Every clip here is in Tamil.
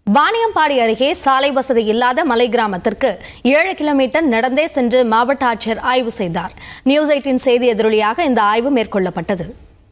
வாணியம்பாடி அருகே சாலை வசதி இல்லாத மலை கிராமத்திற்கு ஏழு கிலோமீட்டர் நடந்தே சென்று மாவட்ட ஆட்சியர் ஆய்வு செய்தார் நியூஸ் எயிட்டின் செய்தி எதிரொலியாக இந்த ஆய்வு மேற்கொள்ளப்பட்டது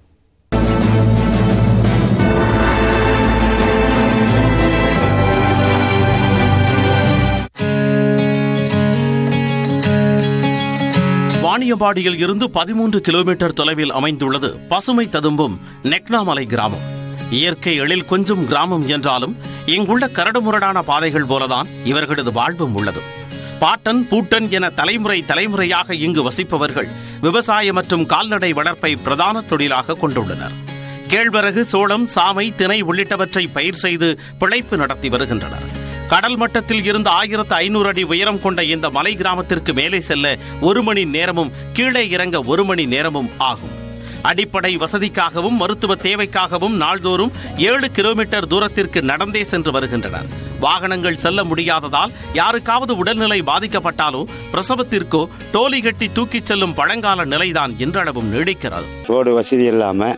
வாணியம்பாடியில் இருந்து பதிமூன்று கிலோமீட்டர் தொலைவில் அமைந்துள்ளது பசுமை ததும்பும் நெக்னாமலை கிராமம் இயற்கை எழில் கொஞ்சம் கிராமம் என்றாலும் இங்குள்ள கரடுமுரடான பாதைகள் போலதான் இவர்களது வாழ்வும் உள்ளது பாட்டன் பூட்டன் என தலைமுறை தலைமுறையாக இங்கு வசிப்பவர்கள் விவசாயம் மற்றும் கால்நடை வளர்ப்பை பிரதான தொழிலாக கொண்டுள்ளனர் கேழ்வரகு சோளம் சாமை திணை உள்ளிட்டவற்றை பயிர் செய்து பிழைப்பு நடத்தி வருகின்றனர் கடல் மட்டத்தில் இருந்து ஆயிரத்து ஐநூறு அடி உயரம் கொண்ட இந்த மலை கிராமத்திற்கு மேலே செல்ல ஒரு மணி நேரமும் கீழே இறங்க ஒரு மணி நேரமும் ஆகும் அடிப்படை வசதிக்காகவும் மருத்துவ தேவைக்காகவும் நாள்தோறும் ஏழு கிலோமீட்டர் தூரத்திற்கு நடந்தே சென்று வருகின்றனர் வாகனங்கள் செல்ல முடியாததால் யாருக்காவது உடல்நிலை பாதிக்கப்பட்டாலோ பிரசவத்திற்கோ டோலி கட்டி தூக்கிச் செல்லும் பழங்கால நிலைதான் இன்றளவும் நீடிக்கிறது ரோடு வசதி இல்லாமல்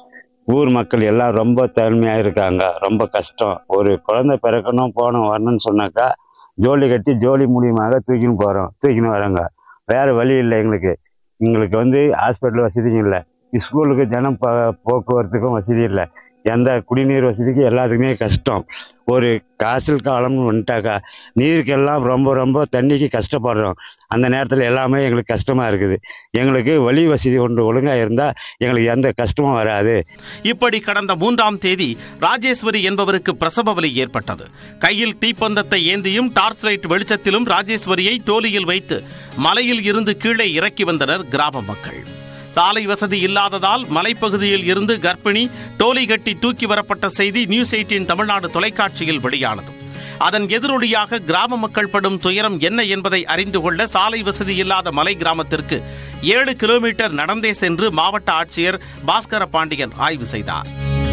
ஊர் மக்கள் எல்லாம் ரொம்ப தனிமையாக இருக்காங்க ரொம்ப கஷ்டம் ஒரு குழந்தை பிறக்கணும் போகணும் வரணும்னு சொன்னாக்கா ஜோலி கட்டி ஜோலி மூலியமாக தூக்கின்னு போகிறோம் தூக்கின்னு வரோங்க வேறு வழி இல்லை எங்களுக்கு எங்களுக்கு வந்து ஹாஸ்பிட்டல் வசதியும் இல்லை ஸ்கூலுக்கு ஜனம் ப போக்குவரத்துக்கும் வசதி இல்லை எந்த குடிநீர் வசதிக்கும் எல்லாத்துக்குமே கஷ்டம் ஒரு காய்ச்சல் காலம்னு வந்துட்டாக்கா நீருக்கெல்லாம் ரொம்ப ரொம்ப தண்ணிக்கு கஷ்டப்படுறோம் அந்த நேரத்தில் எல்லாமே எங்களுக்கு கஷ்டமாக இருக்குது எங்களுக்கு வழி வசதி ஒன்று ஒழுங்காக இருந்தால் எங்களுக்கு எந்த கஷ்டமும் வராது இப்படி கடந்த மூன்றாம் தேதி ராஜேஸ்வரி என்பவருக்கு பிரசவ வலி ஏற்பட்டது கையில் தீப்பந்தத்தை ஏந்தியும் டார்ச் லைட் வெளிச்சத்திலும் ராஜேஸ்வரியை டோலியில் வைத்து மலையில் இருந்து கீழே இறக்கி வந்தனர் கிராம மக்கள் சாலை வசதி இல்லாததால் மலைப்பகுதியில் இருந்து கர்ப்பிணி டோலி கட்டி தூக்கி வரப்பட்ட செய்தி நியூஸ் எயிட்டின் தமிழ்நாடு தொலைக்காட்சியில் வெளியானது அதன் எதிரொலியாக கிராம மக்கள் படும் துயரம் என்ன என்பதை அறிந்து கொள்ள சாலை வசதி இல்லாத மலை கிராமத்திற்கு ஏழு கிலோமீட்டர் நடந்தே சென்று மாவட்ட ஆட்சியர் பாஸ்கர பாண்டியன் ஆய்வு செய்தார்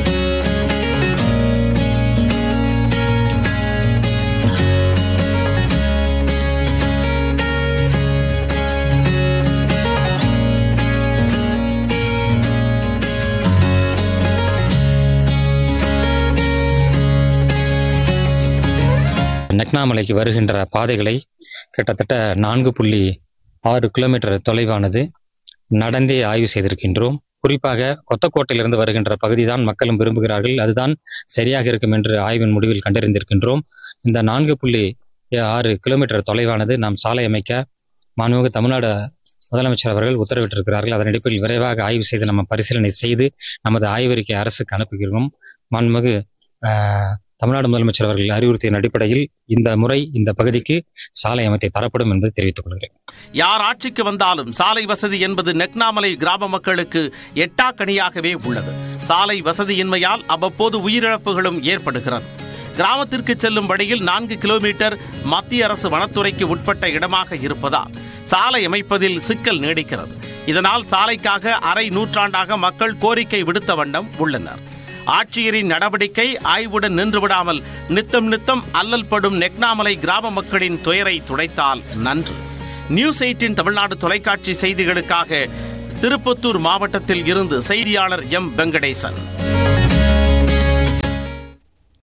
நெக்னாமலைக்கு வருகின்ற பாதைகளை கிட்டத்தட்ட நான்கு புள்ளி ஆறு கிலோமீட்டர் தொலைவானது நடந்தே ஆய்வு செய்திருக்கின்றோம் குறிப்பாக கொத்தக்கோட்டையிலிருந்து வருகின்ற பகுதி தான் மக்களும் விரும்புகிறார்கள் அதுதான் சரியாக இருக்கும் என்று ஆய்வின் முடிவில் கண்டறிந்திருக்கின்றோம் இந்த நான்கு புள்ளி ஆறு கிலோமீட்டர் தொலைவானது நாம் சாலை அமைக்க மாண்புமிகு தமிழ்நாடு முதலமைச்சர் அவர்கள் உத்தரவிட்டிருக்கிறார்கள் அதன் அடிப்படையில் விரைவாக ஆய்வு செய்து நம்ம பரிசீலனை செய்து நமது ஆய்வறிக்கை அரசுக்கு அனுப்புகிறோம் மாண்புமிகு ஆஹ், தமிழ்நாடு முதலமைச்சர் அவர்கள் அறிவுறுத்தியின் அடிப்படையில் இந்த முறை இந்த பகுதிக்கு சாலை அமைத்து தரப்படும் என்பதை தெரிவித்துக் கொள்கிறேன் யார் ஆட்சிக்கு வந்தாலும் சாலை வசதி என்பது நெக்னாமலை கிராம மக்களுக்கு எட்டாக்கணியாகவே உள்ளது சாலை வசதியின்மையால் அவ்வப்போது உயிரிழப்புகளும் ஏற்படுகிறது கிராமத்திற்கு செல்லும் வழியில் நான்கு கிலோமீட்டர் மத்திய அரசு வனத்துறைக்கு உட்பட்ட இடமாக இருப்பதால் சாலை அமைப்பதில் சிக்கல் நீடிக்கிறது இதனால் சாலைக்காக அரை நூற்றாண்டாக மக்கள் கோரிக்கை விடுத்த வண்ணம் உள்ளனர் ஆட்சியரின் நடவடிக்கை ஆய்வுடன் நின்றுவிடாமல் நித்தம் நித்தம் அல்லல் படும் நெக்னாமலை கிராம மக்களின் துயரை துடைத்தால் நன்று நியூஸ் எயிட்டின் தமிழ்நாடு தொலைக்காட்சி செய்திகளுக்காக திருப்பத்தூர் மாவட்டத்தில் இருந்து செய்தியாளர் எம் வெங்கடேசன்